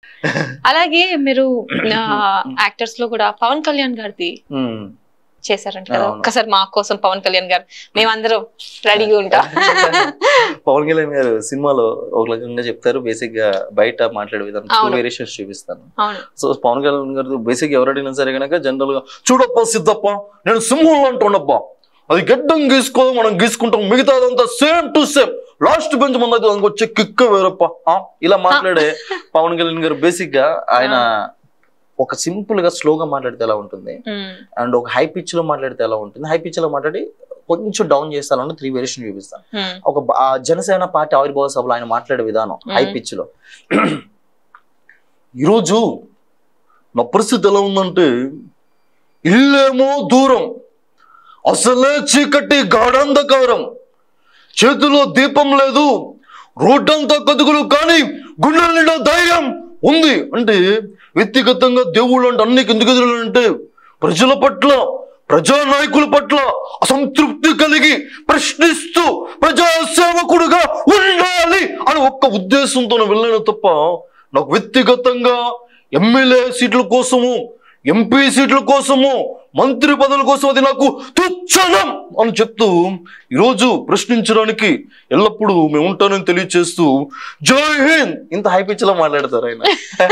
అలాగే మీరు యాక్టర్స్ లో కూడా పవన్ కళ్యాణ్ గారిది ఉమ్. చేశారంట కదా అవును. ఒక్కసారి మా కోసం పవన్ కళ్యాణ్ గారు మేమందరం రెడీగా ఉంటాం పవన్ కళ్యాణ్ గారు సినిమాలో ఒక రకంగా చెప్తారు బేసిక్ గా బయట మాట్లాడే విధానం అవును. వేరియేషన్స్ చూపిస్తాను అవును సో పవన్ కళ్యాణ్ గారు బేసిక్ ఎవరు అడిగినా సరే కనుక జనరల్ గా చూడప్ప సిద్ధప్ప నేను సింహంలో అంటున్నప్ప అది గడ్డం గీసుకోదు మనం గీసుకుంటాం మిగతాదంతా same to same last bench ముందు అయితే దానికి వచ్చే కిక్క వేరప్ప ఆ, ఇలా మాట్లాడే పవన్ కళ్యాణ్ గారు బేసిక్ గా ఆయన ఒక సింపుల్ గా స్లోగా మాట్లాడితే ఎలా ఉంటుంది ఉమ్, అండ్ ఒక హై పిచ్ లో మాట్లాడితే ఎలా ఉంటుంది హై పిచ్ లో మాట్లాడి కొంచెం డౌన్ చేస్తాను త్రీ వేరియేషన్ చూపిస్తాను ఉమ్, ఒక బ- ఆ జనసేన పార్టీ ఆవిర్భావ సభలో ఆయన మాట్లాడే విధానం హై మ్మ్. పిచ్ లో ఈరోజు నా పరిస్థితి ఎలా ఉందంటే ఇల్లేమో దూరం అసలే చీకటి గాఢంధకారం చేతిలో దీపం లేదు రోడ్డంతా కదుగులు కానీ గుండెల నిండా ధైర్యం ఉంది అంటే వ్యక్తిగతంగా దేవుళ్ళు అంటే అన్ని ఎందుకు ఎదురంటే ప్రజల పట్ల ప్రజా నాయకుల పట్ల అసంతృప్తి కలిగి ప్రశ్నిస్తూ ప్రజా సేవకుడుగా ఉండాలి అని ఒక్క ఉద్దేశంతో వెళ్ళాను తప్ప నాకు వ్యక్తిగతంగా ఎమ్మెల్యే సీట్ల కోసము ఎంపీ సీట్ల కోసము మంత్రి పదవుల కోసం అది నాకు తుచ్చనం అని చెప్తూ ఈరోజు ప్రశ్నించడానికి ఎల్లప్పుడూ మేము ఉంటానని తెలియచేస్తూ జై హింద్ ఇంత హై పిచ్ లో మాట్లాడతారు ఆయన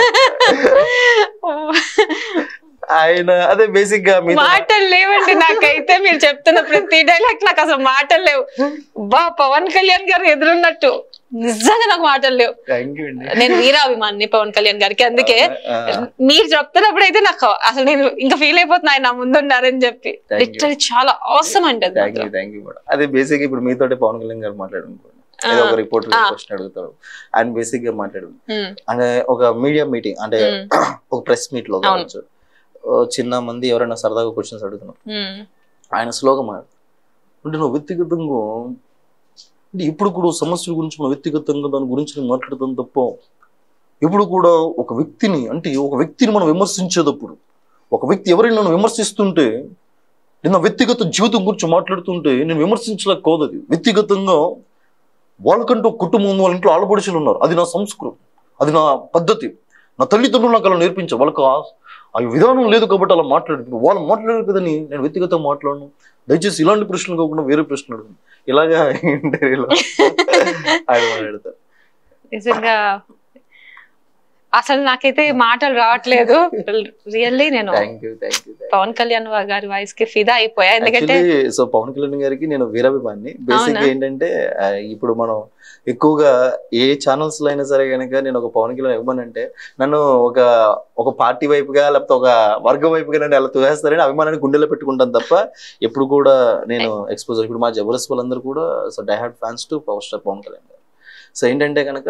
ఆయన అదే బేసిక్ గా మీ మాటలు లేవండి నాకైతే మీరు చెప్తున్న ప్రతి డైలాగ్ నాకు అసలు మాటలు లేవు బా పవన్ కళ్యాణ్ గారు ఎదురున్నట్టు నిజంగా నాకు మాటలు లేవు థ్యాంక్ యూ అండి నేను వీరాభిమాన్ని పవన్ కళ్యాణ్ గారికి అందుకే ఆ, మీరు చెప్తున్నప్పుడు అయితే నాకు అసలు నేను ఇంకా ఫీల్ అయిపోతున్నా ఆయన నా ముందున్నారని చెప్పి Thank you. లిటరలీ చాలా అవసరం అండి అది థ్యాంక్ యూ మాత్రం. థ్యాంక్ యూ మేడం అదే బేసిక్ ఇప్పుడు మీతోటి పవన్ కళ్యాణ్ గారు మాట్లాడుకోండి ఏదో ఒక రిపోర్టర్ ఆ. క్వశ్చన్ అడుగుతాడు ఆయన బేసిక్ గా మాట్లాడు ఉమ్, అంటే ఒక మీడియా మీటింగ్ అంటే ఉమ్, ఒక ప్రెస్ మీట్ లో అవును. కావచ్చు ఓ చిన్న మంది ఎవరైనా సరదాగా క్వశ్చన్స్ అడుగుతున్నారు ఉమ్, ఆయన స్లోగా మాట్లాడు అంటే నువ్వు వ్యక్తిగతంగా అంటే ఇప్పుడు కూడా సమస్యల గురించి మనం వ్యక్తిగతంగా దాని గురించి నేను మాట్లాడతాను తప్ప ఇప్పుడు కూడా ఒక వ్యక్తిని అంటే ఒక వ్యక్తిని మనం విమర్శించేటప్పుడు ఒక వ్యక్తి ఎవరైనా నన్ను విమర్శిస్తుంటే నేను నా వ్యక్తిగత జీవితం గురించి మాట్లాడుతుంటే నేను విమర్శించలేక కాదు అది వ్యక్తిగతంగా వాళ్ళకంటూ ఒక కుటుంబం ఉంది, వాళ్ళ ఇంట్లో ఆడపడుచులు ఉన్నారు అది నా సంస్కృతి అది నా పద్ధతి నా తల్లిదండ్రులు నాకు అలా నేర్పించారు వాళ్ళకి ఆ- ఆ విధానం లేదు కాబట్టి అలా మాట్లాడు ఇప్పుడు వాళ్ళు మాట్లాడారు కదని నేను వ్యక్తిగతంగా మాట్లాడను దయచేసి ఇలాంటి ప్రశ్నలు కాకుండా వేరే ప్రశ్నలు అడగండి ఇలాగా ఇంటర్వ్యూలో ఆయన మాట్లాడతారు నిజంగా అసలు నాకైతే మాటలు రావట్లేదు రియల్లీ నేను thank you thank you Pawan Kalyan వా- గారి వాయిస్ కి ఫిదా అయిపోయా ఎందుకంటే యాక్చువల్లీ సో పవన్ కళ్యాణ్ గారికి నేను వీరాభిమాన్ని బేసిక్ గా అవునా? ఏంటంటే ఆ, ఇప్పుడు మనం ఎక్కువగా ఏ ఛానల్స్ లో అయినా సరే కనుక నేను ఒక పవన్ కళ్యాణ్ అభిమాని అంటే నన్ను ఒక ఒక పార్టీ వైపుగా లేకపోతే ఒక వర్గం వైపుగా నన్ను అలా తోసేస్తారని అభిమానాన్ని గుండెలో పెట్టుకుంటాను తప్ప ఎప్పుడు కూడా నేను ఎక్స్పోజ్ ఇప్పుడు మా జబర్దస్త్ వాళ్ళందరూ కూడా so die hard fans to power star Pawan Kalyan గారు సో ఏంటంటే కనుక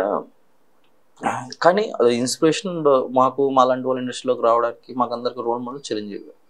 కానీ ఇన్స్పిరేషన్ మాకు మా లాంటి వాళ్ళ ఇండస్ట్రీలోకి రావడానికి మాకు అందరికి రోల్ మోడల్ చిరంజీవి గారు